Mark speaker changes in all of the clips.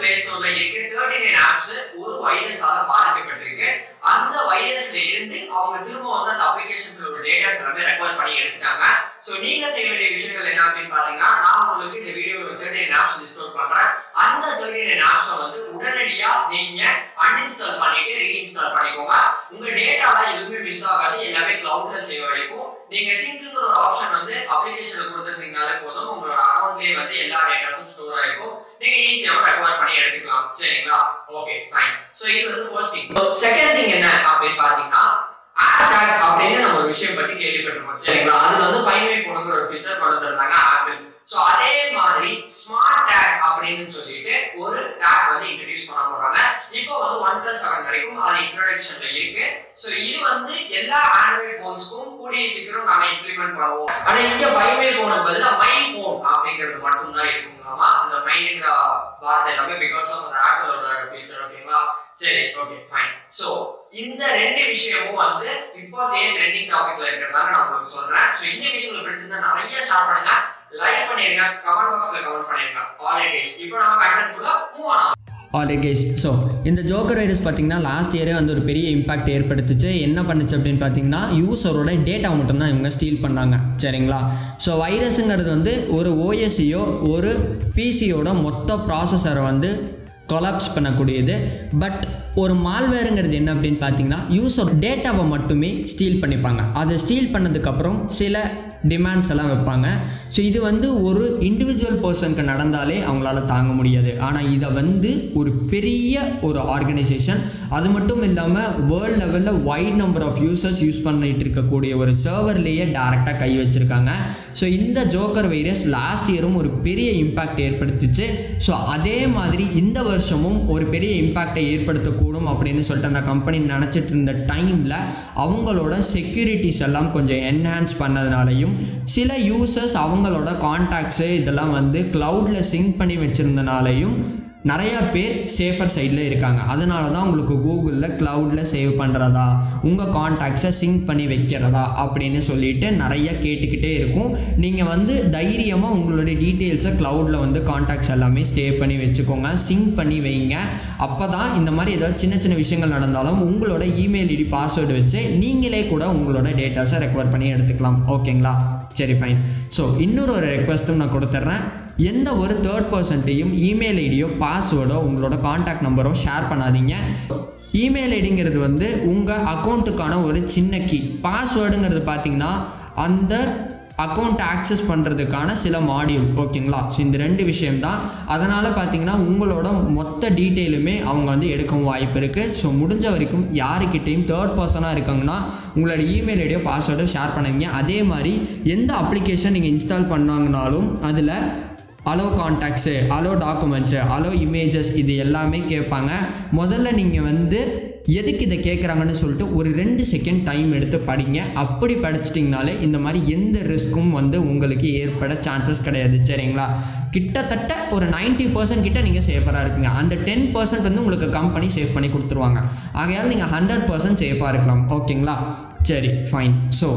Speaker 1: play ஸ்டோர்ல இருக்கு thirty nine apps ஒரு வைரஸால பாதிக்கப்பட்டிருக்கு அந்த வைரஸ்ல இருந்து அவங்க திரும்ப வந்து அந்த அப்ளிகேஷன்ஸ்ல உள்ள டேட்டாஸ் எல்லாமே ரெக்கவர் பண்ணி எடுத்துட்டாங்க சோ நீங்க செய்ய வேண்டிய விஷயங்கள் என்ன அப்படின்னு பாத்தீங்கன்னா நான் உங்களுக்கு இந்த வீடியோல ஒரு thirty nine apps list out பண்றேன் அந்த தேர்ட்டி நைன் ஆப்ஸை வந்து உடனடியா நீங்க அன்இன்ஸ்டால் பண்ணிட்டு ரீஇன்ஸ்டால் பண்ணிக்கோங்க உங்க டேட்டாலாம் எதுவுமே மிஸ் ஆகாது எல்லாமே கிளவுட்ல சேவ் ஆகிக்கும் நீங்க சிங்க்குங்கிற ஒரு ஆப்ஷன் வந்து அப்ளிகேஷன்ல கொடுத்துருந்தீங்கனாலே போதும் உங்களோட அக்கௌண்ட்லயே வந்து எல்லா டேட்டாஸும் ஸ்டோர் ஆயிருக்கும் நீங்க ஈஸியாக ரெக்கவர் பண்ணி எடுத்துக்கலாம் சரிங்களா ஓகே ஃபைன் சோ இது வந்து ஃபர்ஸ்ட் திங் செகண்ட் திங் என்ன அப்படின்னு பாத்தீங்கன்னா ஆப் டேக் அப்படின்னு நம்ம ஒரு விஷயம் பத்தி கேள்விப்பட்டிருப்போம் சரிங்களா அதுல வந்து ஃபைன் மை போனுங்கிற ஒரு ஃபீச்சர் கொண்டு வந்திருந்தாங்க ஆப்பிள் சோ அதே மாதிரி ஸ்மார்ட் டேக் அப்படின்னு சொல்லிட்டு ஒரு டேக் வந்து இன்ட்ரடியூஸ் பண்ண போறாங்க இப்போ வந்து ஒன் பிளஸ் செவன் வரைக்கும் அது இன்ட்ரோடக்ஷன்ல இருக்கு சோ இது வந்து எல்லா ஆண்ட்ராய்ட் போன்ஸ்க்கும் கூடிய சீக்கிரம் நாங்க இம்ப்ளிமெண்ட் பண்ணுவோம் ஆனா இங்க ஃபைவ் மை போனுக்கு பதிலா மை போன் அப்படிங்கிறது மட்டும் தான் இருக்குங்களாமா அந்த மைண்டுங்கிற வார்த்தை எல்லாமே பிகாஸ் ஆஃப் அந்த ஆப்பிளோட ஃபீச்சர் ஓகேங்களா சரி ஓகே ஃபைன் சோ இந்த ரெண்டு விஷயமும் வந்து இப்போ ட்ரெண்டிங் டாபிக்ல இருக்கிறதால நான் உங்களுக்கு சொல்றேன் சோ இந்த வீடியோ உங்களுக்கு பிடிச்சிருந்தா நிறைய ஷேர் பண்ணுங்க லைக் பண்ணிருங்க கமெண்ட் பாக்ஸ்ல கமெண்ட் பண்ணிருங்க ஆல் கைஸ் இப்போ நம்ம கண்டென்ட் ஃபுல்லா move on
Speaker 2: already case so இந்த ஜோக்கர் வைரஸ் பார்த்தீங்கன்னா லாஸ்ட் இயரே வந்து ஒரு பெரிய இம்பாக்ட் ஏற்படுத்துச்சு என்ன பண்ணுச்சு அப்படின்னு பார்த்தீங்கன்னா யூசரோட டேட்டா மட்டும்தான் இவங்க ஸ்டீல் பண்ணாங்க சரிங்களா ஸோ வைரஸுங்கிறது வந்து ஒரு ஓஎஸ்சியோ ஒரு பிசியோட மொத்த ப்ராசஸரை வந்து கொலாப்ஸ் பண்ணக்கூடியது பட் ஒரு மால்வேருங்கிறது என்ன அப்படின்னு பார்த்தீங்கன்னா யூஸர் டேட்டாவை மட்டுமே ஸ்டீல் பண்ணிப்பாங்க அதை ஸ்டீல் பண்ணதுக்கப்புறம் சில டிமாண்ட்ஸ் எல்லாம் வைப்பாங்க ஸோ இது வந்து ஒரு இண்டிவிஜுவல் பர்சனுக்கு நடந்தாலே அவங்களால தாங்க முடியாது ஆனால் இதை வந்து ஒரு பெரிய ஒரு ஆர்கனைசேஷன் அது மட்டும் இல்லாமல் வேர்ல்டு லெவலில் wide number of users use பண்ணிட்டு இருக்கக்கூடிய ஒரு சர்வர்லேயே டேரெக்டாக கை வச்சுருக்காங்க ஸோ இந்த ஜோக்கர் வைரஸ் லாஸ்ட் இயரும் ஒரு பெரிய இம்பாக்ட் ஏற்படுத்துச்சு ஸோ அதே மாதிரி இந்த வருஷமும் ஒரு பெரிய இம்பாக்டை ஏற்படுத்தக்கூடும் அப்படின்னு சொல்லிட்டு அந்த கம்பெனி நினச்சிட்டு இருந்த டைமில் அவங்களோட செக்யூரிட்டிஸ் எல்லாம் கொஞ்சம் என்ஹான்ஸ் பண்ணதுனாலையும் சில யூசர்ஸ் அவங்களோட கான்டாக்ட்ஸு இதெல்லாம் வந்து க்ளவுடில் சிங்க் பண்ணி வச்சுருந்தனாலையும் நிறையா பேர் சேஃபர் சைடில் இருக்காங்க அதனால தான் உங்களுக்கு கூகுளில் க்ளவுடில் சேவ் பண்ணுறதா உங்கள் கான்டாக்ட்ஸை சிங்க் பண்ணி வைக்கிறதா அப்படின்னு சொல்லிட்டு நிறைய கேட்டுக்கிட்டே இருக்கும் நீங்கள் வந்து தைரியமாக உங்களுடைய டீட்டெயில்ஸை க்ளவுடில் வந்து கான்டாக்ட்ஸ் எல்லாமே ஸ்டே பண்ணி வச்சுக்கோங்க சிங்க் பண்ணி வைங்க அப்போ தான் இந்த மாதிரி ஏதாவது சின்ன சின்ன விஷயங்கள் நடந்தாலும் உங்களோட இமெயில் ஐடி பாஸ்வேர்டு வச்சு நீங்களே கூட உங்களோட டேட்டாஸை ரெக்கவர் பண்ணி எடுத்துக்கலாம் ஓகேங்களா சரி ஃபைன் ஸோ இன்னொரு ஒரு ரெக்வஸ்ட்டும் நான் கொடுத்துட்றேன் எந்த ஒரு தேர்ட் பர்சன்ட்டையும் இமெயில் ஐடியோ பாஸ்வேர்டோ உங்களோட காண்டாக்ட் நம்பரோ ஷேர் பண்ணாதீங்க இமெயில் ஐடிங்கிறது வந்து உங்கள் அக்கௌண்ட்டுக்கான ஒரு சின்ன கீ பாஸ்வேர்டுங்கிறது பார்த்தீங்கன்னா அந்த அக்கௌண்ட் ஆக்சஸ் பண்ணுறதுக்கான சில மாடியூல் ஓகேங்களா ஸோ இந்த ரெண்டு விஷயம்தான் அதனால் பார்த்தீங்கன்னா உங்களோட மொத்த டீட்டெயிலுமே அவங்க வந்து எடுக்கவும் வாய்ப்பு இருக்குது ஸோ முடிஞ்ச வரைக்கும் யாருக்கிட்டேயும் தேர்ட் பர்சனாக இருக்காங்கன்னா உங்களோட இமெயில் ஐடியோ பாஸ்வேர்டோ ஷேர் பண்ணுவீங்க அதே மாதிரி எந்த அப்ளிகேஷன் நீங்கள் இன்ஸ்டால் பண்ணாங்கனாலும் அதில் allow contacts allow documents allow images இது எல்லாமே கேட்பாங்க முதல்ல நீங்கள் வந்து எதுக்கு இதை கேட்குறாங்கன்னு சொல்லிட்டு ஒரு ரெண்டு செகண்ட் டைம் எடுத்து படிங்க அப்படி படிச்சிட்டிங்கனாலே இந்த மாதிரி எந்த ரிஸ்க்கும் வந்து உங்களுக்கு ஏற்பட சான்சஸ் கிடையாது சரிங்களா கிட்டத்தட்ட ஒரு 90% பர்சன்ட் கிட்ட நீங்கள் சேஃபராக இருக்குங்க அந்த டென் பர்சன்ட் வந்து உங்களுக்கு கம்பெனி சேவ் பண்ணி கொடுத்துருவாங்க ஆகையால் நீங்கள் ஹண்ட்ரட் பர்சன்ட் சேஃபாக இருக்கலாம் ஓகேங்களா சரி ஃபைன் ஸோ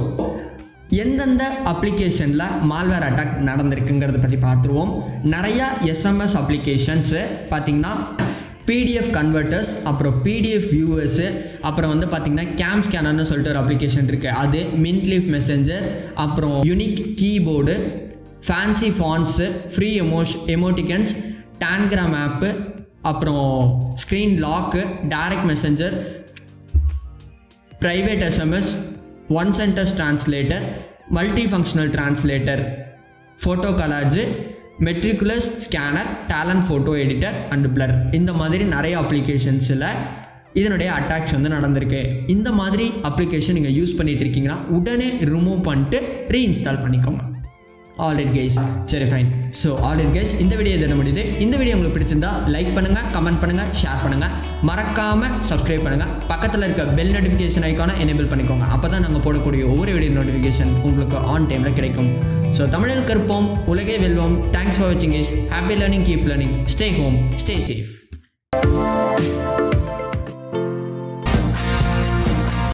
Speaker 2: எந்தெந்த அப்ளிகேஷனில் மால்வேர் அட்டாக் நடந்திருக்குங்கிறத பற்றி பார்த்துருவோம் நிறையா எஸ்எம்எஸ் அப்ளிகேஷன்ஸு பார்த்திங்கன்னா பிடிஎஃப் கன்வெர்ட்டர்ஸ் அப்புறம் பிடிஎஃப் வியூவர்ஸு அப்புறம் வந்து பார்த்திங்கன்னா கேம் ஸ்கேனர்னு சொல்லிட்டு ஒரு அப்ளிகேஷன் இருக்குது அது மின்ட்லீஃப் மெசஞ்சர் அப்புறம் unique keyboard fancy fonts free emoji emoticons Tangram app அப்புறம் screen lock direct messenger private SMS one centres translator multi functional translator photo collage meticulous scanner talent photo editor and blur இந்த மாதிரி நிறைய அப்ளிகேஷன்ஸில் இதனுடைய attacks வந்து நடந்திருக்கு இந்த மாதிரி application நீங்கள் யூஸ் பண்ணிட்டு இருக்கீங்கன்னா உடனே ரிமூவ் பண்ணிட்டு ரீஇன்ஸ்டால் பண்ணிக்கோங்க ஆல்ரெட் கைஸ் சரி ஃபைன் ஸோ ஆல்ரெட் கைஸ் இந்த வீடியோ இதை முடியுது இந்த வீடியோ உங்களுக்கு பிடிச்சிருந்தா லைக் பண்ணுங்கள் கமெண்ட் பண்ணுங்கள் ஷேர் பண்ணுங்கள் மறக்காமல் சப்ஸ்கிரைப் பண்ணுங்கள் பக்கத்தில் இருக்க பெல் நோட்டிஃபிகேஷன் ஐக்கானை எனேபிள் பண்ணிக்கோங்க அப்போ தான் நாங்கள் போடக்கூடிய ஒவ்வொரு வீடியோ நோட்டிஃபிகேஷன் உங்களுக்கு ஆன் டைமில் கிடைக்கும் ஸோ தமிழில் கற்போம் உலகே வெல்வோம் தேங்க்ஸ் ஃபார் வாட்சிங் is happy learning keep learning stay home stay safe